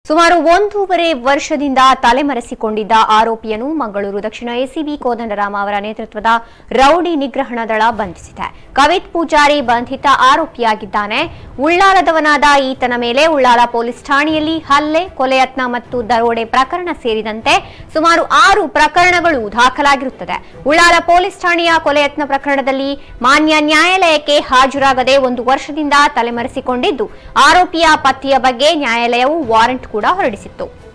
ಸುಮಾರು ಒಂದೂವರೆ ವರ್ಷದಿಂದ ತಲೆಮರೆಸಿಕೊಂಡಿದ್ದ ಆರೋಪಿಯನ್ನು ಮಂಗಳೂರು ದಕ್ಷಿಣ ಎಸಿಬಿ ಕೋದಂಡರಾಮ ಅವರ ನೇತೃತ್ವದ ರೌಡಿ ನಿಗ್ರಹಣ ದಳ ಬಂಧಿಸಿದೆ ಕವಿತ್ ಪೂಜಾರಿ ಬಂಧಿತ ಆರೋಪಿಯಾಗಿದ್ದಾನೆ ಉಳ್ಳಾಲದವನಾದ ಈತನ ಮೇಲೆ ಉಳ್ಳಾಲ ಪೊಲೀಸ್ ಠಾಣೆಯಲ್ಲಿ ಹಲ್ಲೆ ಕೊಲೆಯತ್ನ ಮತ್ತು ದರೋಡೆ ಪ್ರಕರಣ ಸೇರಿದಂತೆ ಸುಮಾರು ಆರು ಪ್ರಕರಣಗಳು ದಾಖಲಾಗಿರುತ್ತದೆ ಉಳ್ಳಾಲ ಪೊಲೀಸ್ ಠಾಣೆಯ ಕೊಲೆಯತ್ನ ಪ್ರಕರಣದಲ್ಲಿ ಮಾನ್ಯ ನ್ಯಾಯಾಲಯಕ್ಕೆ ಹಾಜರಾಗದೆ ಒಂದು ವರ್ಷದಿಂದ ತಲೆಮರೆಸಿಕೊಂಡಿದ್ದು ಆರೋಪಿಯ ಪತ್ತೆಯ ಬಗ್ಗೆ ನ್ಯಾಯಾಲಯವು ವಾರೆಂಟ್ ಕೂಡ ಹೊರಡಿಸಿತ್ತು